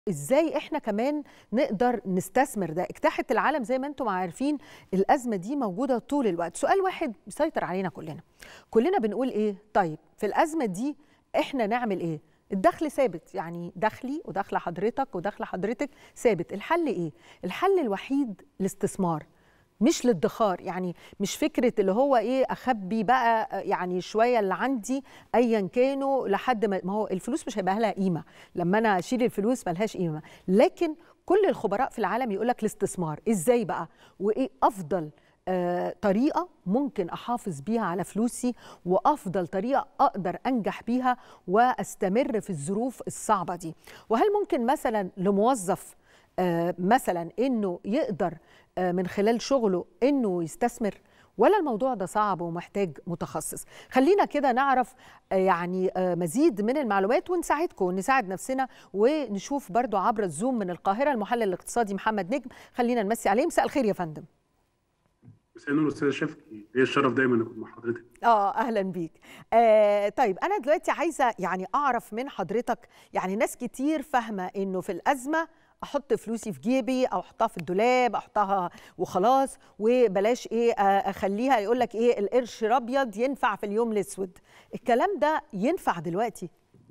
ازاي احنا كمان نقدر نستثمر ده اجتاحة العالم زي ما انتم عارفين الازمه دي موجوده طول الوقت سؤال واحد بيسيطر علينا كلنا كلنا بنقول ايه طيب في الازمه دي احنا نعمل ايه الدخل ثابت يعني دخلي ودخل حضرتك ودخل حضرتك ثابت الحل ايه الحل الوحيد الاستثمار مش الادخار يعني مش فكره اللي هو ايه اخبي بقى يعني شويه اللي عندي ايا كانوا لحد ما ما هو الفلوس مش هيبقى لها قيمه لما انا اشيل الفلوس ملهاش قيمه لكن كل الخبراء في العالم يقول لك الاستثمار ازاي بقى وايه افضل آه طريقه ممكن احافظ بيها على فلوسي وافضل طريقه اقدر انجح بيها واستمر في الظروف الصعبه دي وهل ممكن مثلا لموظف آه مثلا انه يقدر آه من خلال شغله انه يستثمر ولا الموضوع ده صعب ومحتاج متخصص خلينا كده نعرف آه يعني مزيد من المعلومات ونساعدكم ونساعد نفسنا ونشوف برضو عبر الزوم من القاهرة المحلل الاقتصادي محمد نجم خلينا نمسي عليه مساء الخير يا فندم مساء النور استاذ شفقي ليا الشرف دايما اكون مع حضرتك اه اهلا بيك آه طيب انا دلوقتي عايزه يعني اعرف من حضرتك يعني ناس كتير فاهمه انه في الازمه احط فلوسي في جيبي او احطها في الدولاب احطها وخلاص وبلاش ايه اخليها يقول لك ايه القرش الابيض ينفع في اليوم الاسود الكلام ده ينفع دلوقتي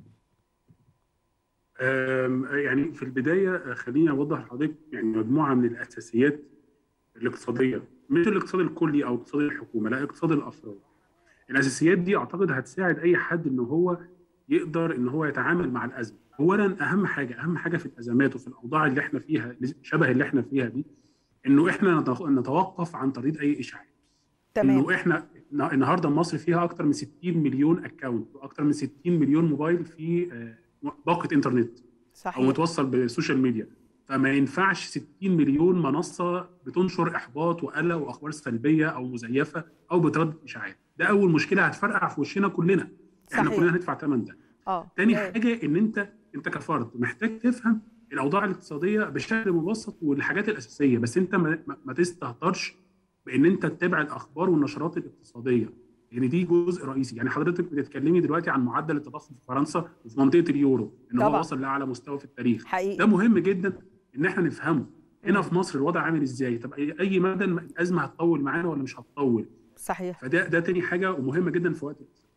يعني في البدايه خليني اوضح لحضرتك يعني مجموعه من الاساسيات الاقتصاديه مش الاقتصاد الكلي او اقتصاد الحكومه لا اقتصاد الافراد الاساسيات دي اعتقد هتساعد اي حد ان هو يقدر ان هو يتعامل مع الازمه اولا اهم حاجه اهم حاجه في الازمات وفي الاوضاع اللي احنا فيها شبه اللي احنا فيها دي انه احنا نتوقف عن ترديد اي اشاعات تمام انه احنا النهارده مصر فيها اكثر من 60 مليون اكونت واكثر من 60 مليون موبايل في باقه انترنت صحيح. او متوصل بالسوشيال ميديا فما ينفعش 60 مليون منصه بتنشر احباط وقلق واخبار سلبيه او مزيفه او بتردد اشاعات ده اول مشكله هتفرقع في وشنا كلنا احنا صحيح. كلنا هندفع ثمن ده اه تاني حاجه ان انت انت كفرد محتاج تفهم الاوضاع الاقتصاديه بشكل مبسط والحاجات الاساسيه بس انت ما, ما تستهترش بان انت تتابع الاخبار والنشرات الاقتصاديه لان يعني دي جزء رئيسي يعني حضرتك بتتكلمي دلوقتي عن معدل التضخم في فرنسا وفي منطقه اليورو ان طبعا. هو وصل لاعلى مستوى في التاريخ حقيقي. ده مهم جدا ان احنا نفهمه هنا في مصر الوضع عامل ازاي طب اي مدى الازمه هتطول معانا ولا مش هتطول صحيح فده ده تاني حاجه ومهمه جدا في وقت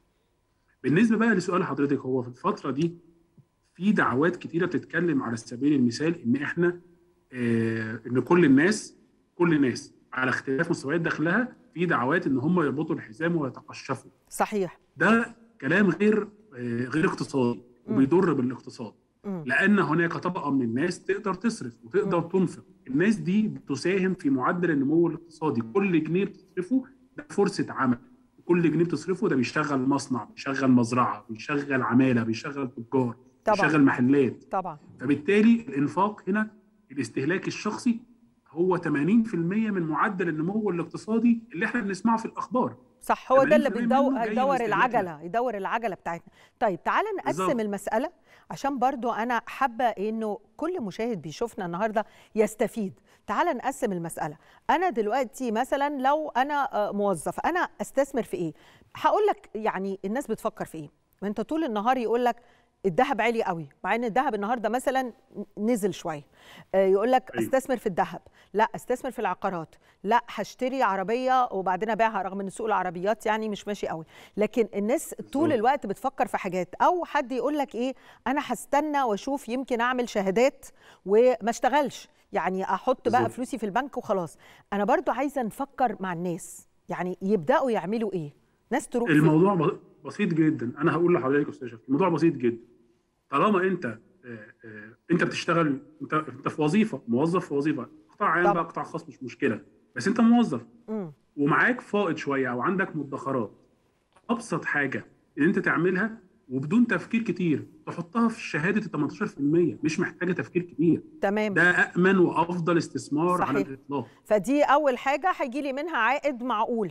بالنسبه بقى لسؤال حضرتك هو في الفتره دي في دعوات كتيره بتتكلم على سبيل المثال ان احنا آه ان كل الناس كل الناس على اختلاف مستويات دخلها في دعوات ان هم يربطوا الحزام ويتقشفوا صحيح ده كلام غير آه غير اقتصادي وبيضر بالاقتصاد مم. لان هناك طبقه من الناس تقدر تصرف وتقدر مم. تنفق الناس دي بتساهم في معدل النمو الاقتصادي كل جنيه بتصرفه ده فرصه عمل كل جنيه بتصرفه ده بيشغل مصنع بيشغل مزرعه بيشغل عماله بيشغل تجار طبعا. بيشغل محلات طبعا فبالتالي الانفاق هنا الاستهلاك الشخصي هو 80% من معدل النمو الاقتصادي اللي احنا بنسمعه في الاخبار صح هو ده اللي 80% بيدور منه جاي من يدور استهلاكنا. العجله يدور العجله بتاعتنا طيب تعالى نقسم بالظبط. المساله عشان برضو انا حابه انه كل مشاهد بيشوفنا النهارده يستفيد تعالى نقسم المساله انا دلوقتي مثلا لو انا آه، موظف انا استثمر في ايه هقول لك يعني الناس بتفكر في ايه ما انت طول النهار يقول لك الذهب عالي قوي مع ان الذهب النهارده مثلا نزل شويه آه، يقول لك أيوة. استثمر في الذهب لا استثمر في العقارات لا هشتري عربيه وبعدين ابيعها رغم ان سوق العربيات يعني مش ماشي قوي لكن الناس طول بالظبط. الوقت بتفكر في حاجات او حد يقول لك ايه انا هستنى واشوف يمكن اعمل شهادات وما اشتغلش يعني احط بقى بالظبط. فلوسي في البنك وخلاص انا برضو عايزه نفكر مع الناس يعني يبداوا يعملوا ايه ناس تروح فين؟ الموضوع ب- بسيط جدا انا هقول لحضرتك يا استاذ شفقي الموضوع بسيط جدا طالما انت آه، آه، انت بتشتغل انت انت في وظيفه موظف في وظيفه قطاع عام طبعا. بقى قطاع خاص مش مشكله بس انت موظف مم. ومعاك فائض شويه او عندك مدخرات ابسط حاجه ان انت تعملها وبدون تفكير كتير تحطها في شهاده ال 18% مش محتاجه تفكير كتير تمام ده امن وافضل استثمار على صحيح. الاطلاق فدي اول حاجه هيجي لي منها عائد معقول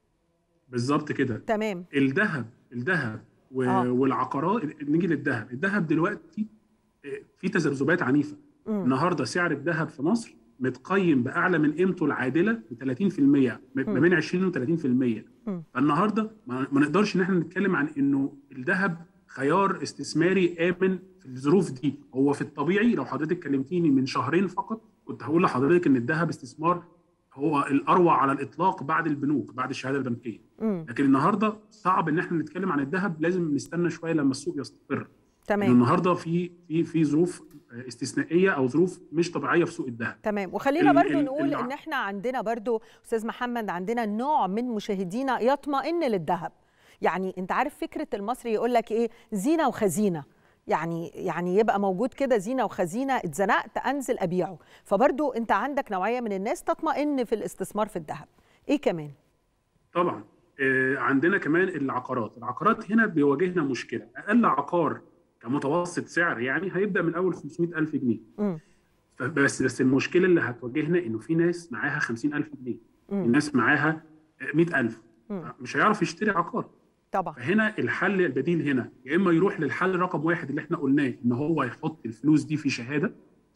بالظبط كده تمام الذهب الذهب و... آه. والعقارات نيجي للذهب الذهب دلوقتي آه، في تذبذبات عنيفه مم. النهارده سعر الذهب في مصر متقيم باعلى من قيمته العادله ب 30% ما ما بين 20 و 30% مم. فالنهارده ما ما نقدرش ان احنا نتكلم عن انه الذهب خيار استثماري امن في الظروف دي هو في الطبيعي لو حضرتك كلمتيني من شهرين فقط كنت هقول لحضرتك ان الذهب استثمار هو الاروع على الاطلاق بعد البنوك بعد الشهاده البنكيه مم. لكن النهارده صعب ان احنا نتكلم عن الذهب لازم نستنى شويه لما السوق يستقر لأن تمام النهارده في في في ظروف استثنائيه او ظروف مش طبيعيه في سوق الذهب تمام وخلينا ال- برضو ال- نقول الع- ان احنا عندنا برضو استاذ محمد عندنا نوع من مشاهدينا يطمئن للذهب يعني انت عارف فكره المصري يقول لك ايه زينه وخزينه يعني يعني يبقى موجود كده زينه وخزينه اتزنقت انزل ابيعه فبرضو انت عندك نوعيه من الناس تطمئن في الاستثمار في الذهب ايه كمان طبعا آه، عندنا كمان العقارات العقارات هنا بيواجهنا مشكله اقل عقار كمتوسط سعر يعني هيبدا من اول 500 الف جنيه امم بس بس المشكله اللي هتواجهنا انه في ناس معاها 50 الف جنيه مم. الناس معاها 100 الف مم. مش هيعرف يشتري عقار طبعا فهنا الحل البديل هنا يا اما يروح للحل رقم واحد اللي احنا قلناه ان هو يحط الفلوس دي في شهاده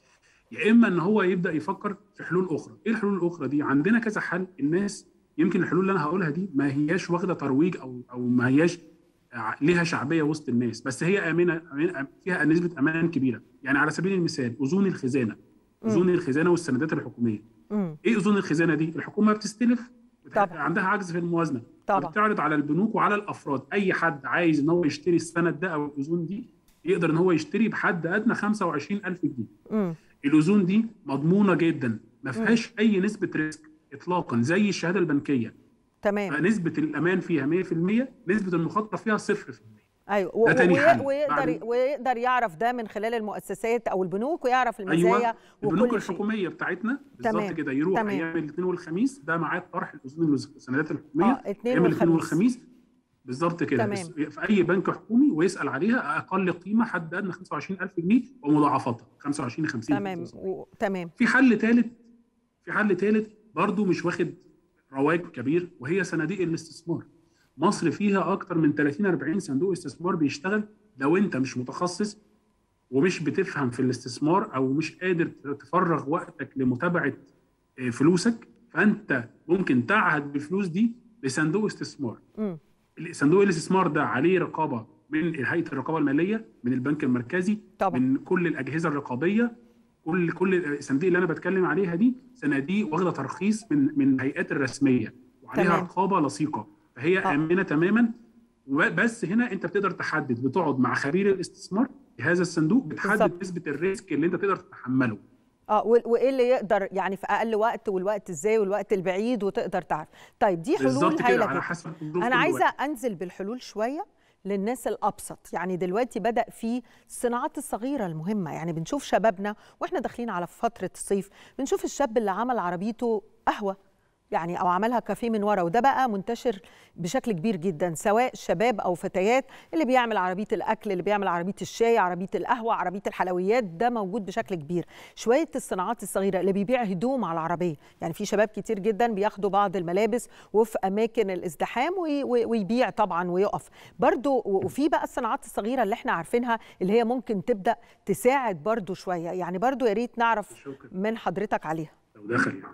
يا اما ان هو يبدا يفكر في حلول اخرى ايه الحلول الاخرى دي عندنا كذا حل الناس يمكن الحلول اللي انا هقولها دي ما هياش واخده ترويج او او ما هياش ع- ليها شعبيه وسط الناس بس هي امنه أمين فيها نسبه امان كبيره يعني على سبيل المثال اذون الخزانه اذون الخزانه والسندات الحكوميه امم ايه اذون الخزانه دي الحكومه بتستلف طبعا. عندها عجز في الموازنه طبعا بتعرض على البنوك وعلى الافراد اي حد عايز ان هو يشتري السند ده او الاذون دي يقدر ان هو يشتري بحد ادنى 25000 جنيه امم الاذون دي مضمونه جدا ما فيهاش اي نسبه ريسك اطلاقا زي الشهاده البنكيه تمام فنسبه الامان فيها 100% نسبه المخاطره فيها 0% ايوه و- ده تاني وي- حل. ويقدر بعد- ويقدر يعرف ده من خلال المؤسسات او البنوك ويعرف المزايا ايوه البنوك وكل شيء الحكوميه بتاعتنا تمام. بالظبط كده يروح تمام. ايام الاثنين والخميس ده ميعاد طرح الاذون والسندات الحكوميه اه اثنين ايام الاثنين والخميس والخميس بالظبط كده تمام. بس في اي بنك حكومي ويسال عليها اقل قيمه حد ادنى 25000 جنيه ومضاعفاتها 25 50 تمام و... تمام في حل ثالث في حل ثالث برضه مش واخد رواج كبير وهي صناديق الاستثمار مصر فيها اكتر من 30 40 صندوق استثمار بيشتغل لو انت مش متخصص ومش بتفهم في الاستثمار او مش قادر تفرغ وقتك لمتابعه آه، فلوسك فانت ممكن تعهد بالفلوس دي لصندوق استثمار امم صندوق الاستثمار ده عليه رقابه من هيئه الرقابه الماليه من البنك المركزي طبعا من كل الاجهزه الرقابيه كل كل الصناديق اللي انا بتكلم عليها دي صناديق واخده ترخيص من من الهيئات الرسميه وعليها تمام. رقابه لصيقه فهي آه. امنه تماما بس هنا انت بتقدر تحدد بتقعد مع خبير الاستثمار في هذا الصندوق بتحدد بالظبط. نسبه الريسك اللي انت تقدر تتحمله اه و- وايه اللي يقدر يعني في اقل وقت والوقت ازاي والوقت البعيد وتقدر تعرف طيب دي حلول بالظبط كده هايله على جدا حسب ظروف انا كل عايزه واحد. انزل بالحلول شويه للناس الابسط يعني دلوقتي بدا في الصناعات الصغيره المهمه يعني بنشوف شبابنا واحنا داخلين على فتره الصيف بنشوف الشاب اللي عمل عربيته قهوه يعني او عملها كافيه من ورا وده بقى منتشر بشكل كبير جدا سواء شباب او فتيات اللي بيعمل عربيه الاكل اللي بيعمل عربيه الشاي عربيه القهوه عربيه الحلويات ده موجود بشكل كبير شويه الصناعات الصغيره اللي بيبيع هدوم على العربيه يعني في شباب كتير جدا بياخدوا بعض الملابس وفي اماكن الازدحام وي- وي- ويبيع طبعا ويقف برضو و- وفي بقى الصناعات الصغيره اللي احنا عارفينها اللي هي ممكن تبدا تساعد برضو شويه يعني برضو يا ريت نعرف شكرا من حضرتك عليها لو دخل يعني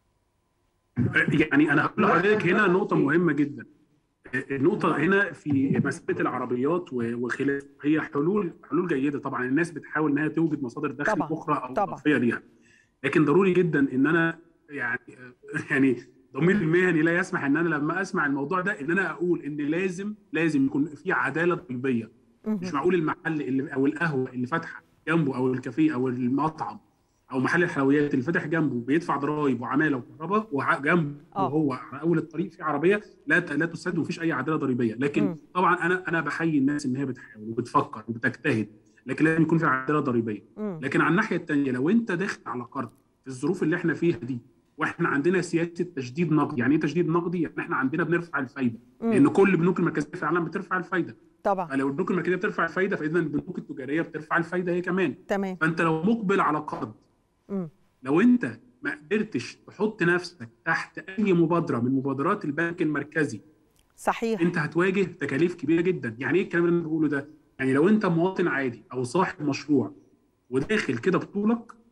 يعني انا هقول لحضرتك هنا نقطه مهمه جدا النقطه هنا في مساله العربيات و- وخلاف هي حلول حلول جيده طبعا الناس بتحاول انها توجد مصادر دخل طبعاً، اخرى او طبعاً. اضافيه ليها لكن ضروري جدا ان انا يعني يعني ضميري المهني لا يسمح ان انا لما اسمع الموضوع ده ان انا اقول ان لازم لازم يكون في عداله طلبيه مش معقول المحل اللي او القهوه اللي فاتحه جنبه او الكافيه او المطعم او محل الحلويات اللي فاتح جنبه بيدفع ضرائب وعماله وكهرباء وجنبه آه. وهو على اول الطريق في عربيه لا ت- لا تسد ومفيش اي عداله ضريبيه لكن مم. طبعا انا انا بحيي الناس ان هي بتحاول وبتفكر وبتجتهد لكن لازم يكون في عداله ضريبيه مم. لكن على الناحيه الثانيه لو انت داخل على قرض في الظروف اللي احنا فيها دي واحنا عندنا سياسه تشديد نقدي يعني ايه تشديد نقدي يعني احنا عندنا بنرفع الفايده مم. لان كل البنوك المركزيه في العالم بترفع الفايده طبعا فلو البنوك المركزيه بترفع الفايده فاذا البنوك التجاريه بترفع الفايده هي كمان تمام فانت لو مقبل على قرض مم. لو انت ما قدرتش تحط نفسك تحت اي مبادره من مبادرات البنك المركزي صحيح انت هتواجه تكاليف كبيره جدا يعني ايه الكلام اللي انا بقوله ده يعني لو انت مواطن عادي او صاحب مشروع وداخل كده بطولك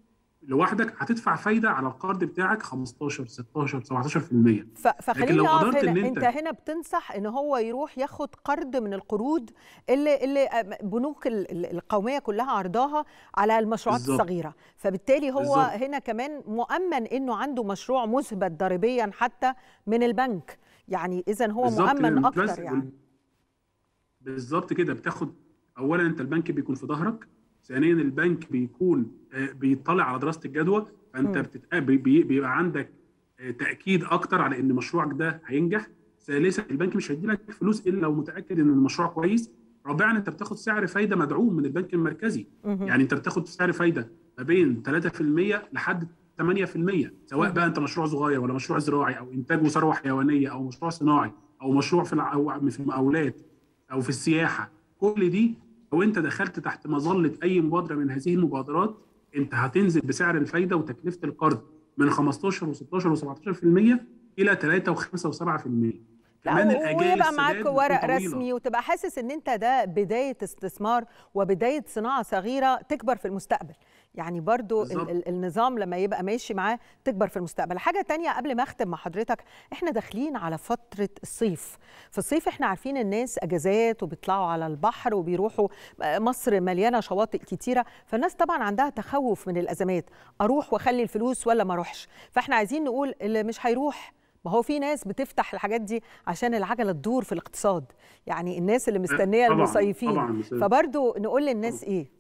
لوحدك هتدفع فايده على القرض بتاعك 15 16 17% ف- فخليني لو اقف قدرت هنا إن انت أنت- هنا بتنصح ان هو يروح ياخد قرض من القروض اللي اللي بنوك ال- ال- القوميه كلها عرضاها على المشروعات بالظبط. الصغيره فبالتالي هو بالظبط. هنا كمان مؤمن انه عنده مشروع مثبت ضريبيا حتى من البنك يعني اذا هو بالظبط مؤمن كده. اكتر بس- يعني بالظبط كده بتاخد اولا انت البنك بيكون في ظهرك ثانيا البنك بيكون آه، بيطلع على دراسه الجدوى فانت مم. بتت... بي- بي- بيبقى عندك آه، تاكيد اكتر على ان مشروعك ده هينجح ثالثا البنك مش هيدي لك فلوس الا لو متاكد ان المشروع كويس رابعا انت بتاخد سعر فايده مدعوم من البنك المركزي مهم. يعني انت بتاخد سعر فايده ما بين 3% لحد 8% سواء مم. بقى انت مشروع صغير ولا مشروع زراعي او انتاج وثروه حيوانيه او مشروع صناعي او مشروع في الع... أو في المقاولات او في السياحه كل دي لو انت دخلت تحت مظله اي مبادره من هذه المبادرات انت هتنزل بسعر الفايده وتكلفه القرض من 15 و16 و17% الى 3 و5 و7% كمان لا الاجال ويبقى معاك السداد ورق بتكون طويلة. رسمي وتبقى حاسس ان انت ده بدايه استثمار وبدايه صناعه صغيره تكبر في المستقبل يعني برضو ال- بالظبط. ال- النظام لما يبقى ماشي معاه تكبر في المستقبل حاجه تانية قبل ما اختم مع حضرتك احنا داخلين على فتره الصيف في الصيف احنا عارفين الناس اجازات وبيطلعوا على البحر وبيروحوا مصر مليانه شواطئ كتيره فالناس طبعا عندها تخوف من الازمات اروح واخلي الفلوس ولا ما اروحش فاحنا عايزين نقول اللي مش هيروح ما هو في ناس بتفتح الحاجات دي عشان العجله تدور في الاقتصاد يعني الناس اللي مستنيه طبعاً، المصيفين طبعاً. فبرضو نقول للناس ايه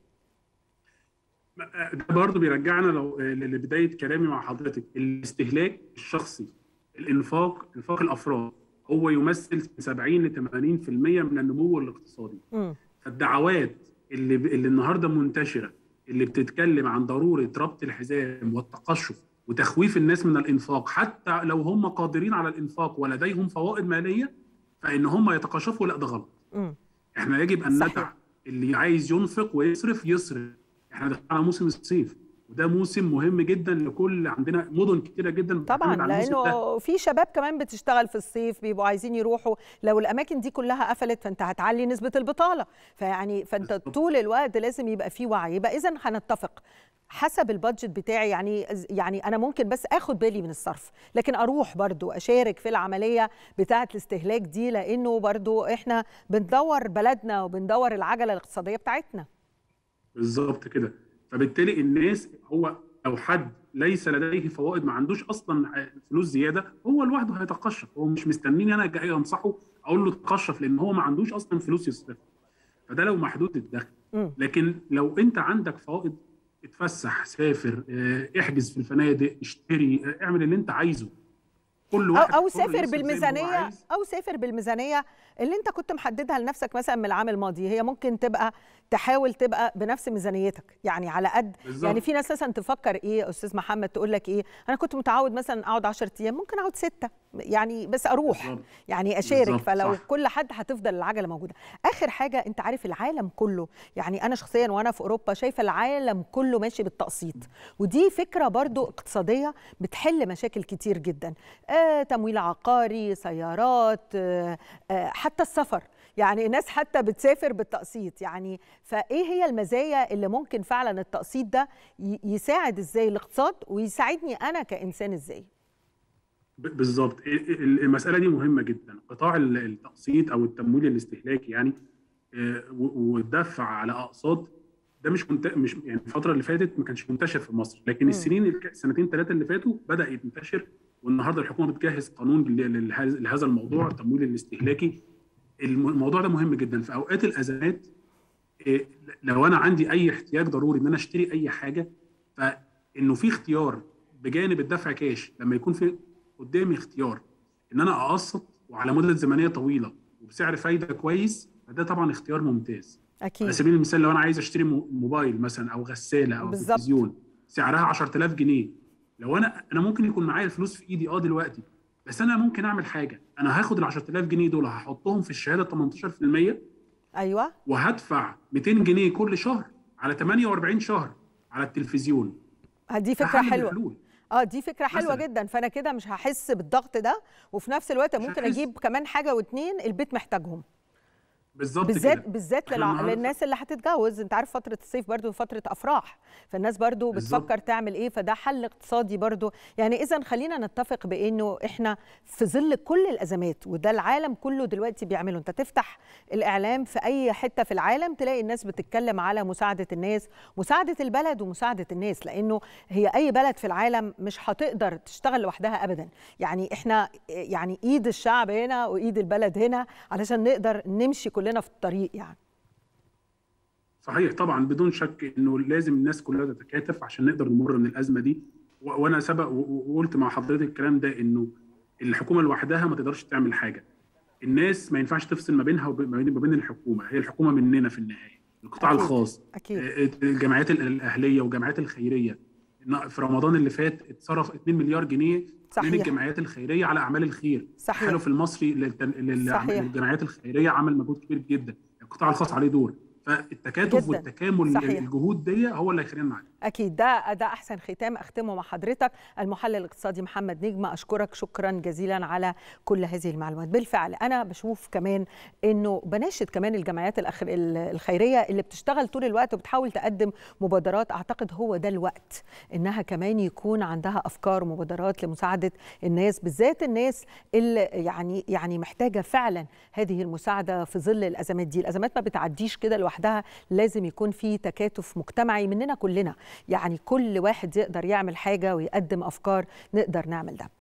ده برضه بيرجعنا لو لبدايه كلامي مع حضرتك الاستهلاك الشخصي الانفاق انفاق الافراد هو يمثل من 70 ل 80% من النمو الاقتصادي مم. فالدعوات اللي اللي النهارده منتشره اللي بتتكلم عن ضروره ربط الحزام والتقشف وتخويف الناس من الانفاق حتى لو هم قادرين على الانفاق ولديهم فوائد ماليه فان هم يتقشفوا لا ده غلط مم. احنا يجب ان صحيح. ندع اللي عايز ينفق ويصرف يصرف احنا داخلين على موسم الصيف وده موسم مهم جدا لكل عندنا مدن كتيره جدا طبعا بتعتمد على الموسم ده. لانه في شباب كمان بتشتغل في الصيف بيبقوا عايزين يروحوا لو الاماكن دي كلها قفلت فانت هتعلي نسبه البطاله فيعني فانت بالظبط. طول الوقت لازم يبقى في وعي يبقى اذا هنتفق حسب البادجت بتاعي يعني يعني انا ممكن بس اخد بالي من الصرف لكن اروح برضو اشارك في العمليه بتاعه الاستهلاك دي لانه برضو احنا بندور بلدنا وبندور العجله الاقتصاديه بتاعتنا بالظبط كده فبالتالي الناس هو لو حد ليس لديه فوائد ما عندوش اصلا فلوس زياده هو لوحده هيتقشف هو مش مستنيني انا جاي انصحه اقول له تقشف لان هو ما عندوش اصلا فلوس يصرفها فده لو محدود الدخل مم. لكن لو انت عندك فوائد اتفسح سافر اه، احجز في الفنادق اشتري اه، اعمل اللي انت عايزه كل او واحد او حر سافر يصرف زي ما هو بالميزانيه عايز. او سافر بالميزانيه اللي انت كنت محددها لنفسك مثلا من العام الماضي هي ممكن تبقى تحاول تبقى بنفس ميزانيتك يعني على قد بالظبط. يعني في ناس مثلا تفكر ايه يا استاذ محمد تقول لك ايه انا كنت متعود مثلا اقعد 10 ايام ممكن اقعد ستة يعني بس اروح بالظبط. يعني اشارك بالظبط، فلو صح. كل حد هتفضل العجله موجوده اخر حاجه انت عارف العالم كله يعني انا شخصيا وانا في اوروبا شايفه العالم كله ماشي بالتقسيط ودي فكره برضو اقتصاديه بتحل مشاكل كتير جدا آه تمويل عقاري سيارات آه آه حتى السفر يعني الناس حتى بتسافر بالتقسيط يعني فايه هي المزايا اللي ممكن فعلا التقسيط ده ي- يساعد ازاي الاقتصاد ويساعدني انا كانسان ازاي ب- بالظبط ال- ال- المساله دي مهمه جدا قطاع ال- التقسيط او التمويل الاستهلاكي يعني آه، و- والدفع على اقساط ده مش منت... مش يعني الفتره اللي فاتت ما كانش منتشر في مصر لكن مم. السنين الك- السنتين ثلاثه اللي فاتوا بدا ينتشر والنهارده الحكومه بتجهز قانون ل- لل- لهذا الموضوع التمويل الاستهلاكي الم- الموضوع ده مهم جدا في اوقات الازمات إيه، لو انا عندي اي احتياج ضروري ان انا اشتري اي حاجه فانه في اختيار بجانب الدفع كاش لما يكون في قدامي اختيار ان انا اقسط وعلى مده زمنيه طويله وبسعر فايده كويس فده طبعا اختيار ممتاز على اكيد سبيل المثال لو انا عايز اشتري مو- موبايل مثلا او غساله او بالظبط. تلفزيون سعرها 10000 جنيه لو انا انا ممكن يكون معايا الفلوس في ايدي اه دلوقتي بس انا ممكن اعمل حاجه انا هاخد ال 10000 جنيه دول هحطهم في الشهاده 18% ايوه وهدفع 200 جنيه كل شهر على 48 شهر على التلفزيون دي ده فكره حل من حلوه الحلول. اه دي فكره حلوه مثلاً. جدا فانا كده مش هحس بالضغط ده وفي نفس الوقت مش ممكن هحس. اجيب كمان حاجه واتنين البيت محتاجهم بالظبط بالذات كده بالذات احنا للع... النهارده للناس اللي هتتجوز انت عارف فتره الصيف برضو فتره افراح فالناس برضو بالظبط بتفكر تعمل ايه فده حل اقتصادي برضو يعني اذا خلينا نتفق بانه احنا في ظل كل الازمات وده العالم كله دلوقتي بيعمله انت تفتح الاعلام في اي حته في العالم تلاقي الناس بتتكلم على مساعده الناس مساعده البلد ومساعده الناس لانه هي اي بلد في العالم مش هتقدر تشتغل لوحدها ابدا يعني احنا يعني ايد الشعب هنا وايد البلد هنا علشان نقدر نمشي كلنا في الطريق يعني صحيح طبعا بدون شك انه لازم الناس كلها تتكاتف عشان نقدر نمر من الازمه دي و- وانا سبق و- و- وقلت مع حضرتك الكلام ده انه الحكومه لوحدها ما تقدرش تعمل حاجه الناس ما ينفعش تفصل ما بينها وما بين ما بين الحكومه هي الحكومه مننا في النهايه القطاع اكيد الخاص اكيد آه، الجمعيات ال- الاهليه والجمعيات الخيريه إن في رمضان اللي فات اتصرف 2 مليار جنيه من صحيح الجمعيات الخيريه على اعمال الخير صحيح التحالف المصري للتن- لل- صحيح للجمعيات الخيريه عمل مجهود كبير جدا القطاع الخاص عليه دور فالتكاتف جدا والتكامل صحيح الجهود دي هو اللي هيخلينا نعدي اكيد ده ده احسن ختام اختمه مع حضرتك المحلل الاقتصادي محمد نجم اشكرك شكرا جزيلا على كل هذه المعلومات بالفعل انا بشوف كمان انه بناشد كمان الجمعيات الأخر الخيريه اللي بتشتغل طول الوقت وبتحاول تقدم مبادرات اعتقد هو ده الوقت انها كمان يكون عندها افكار ومبادرات لمساعده الناس بالذات الناس اللي يعني يعني محتاجه فعلا هذه المساعده في ظل الازمات دي الازمات ما بتعديش كده لوحدها لازم يكون في تكاتف مجتمعي مننا كلنا يعني كل واحد يقدر يعمل حاجه ويقدم افكار نقدر نعمل ده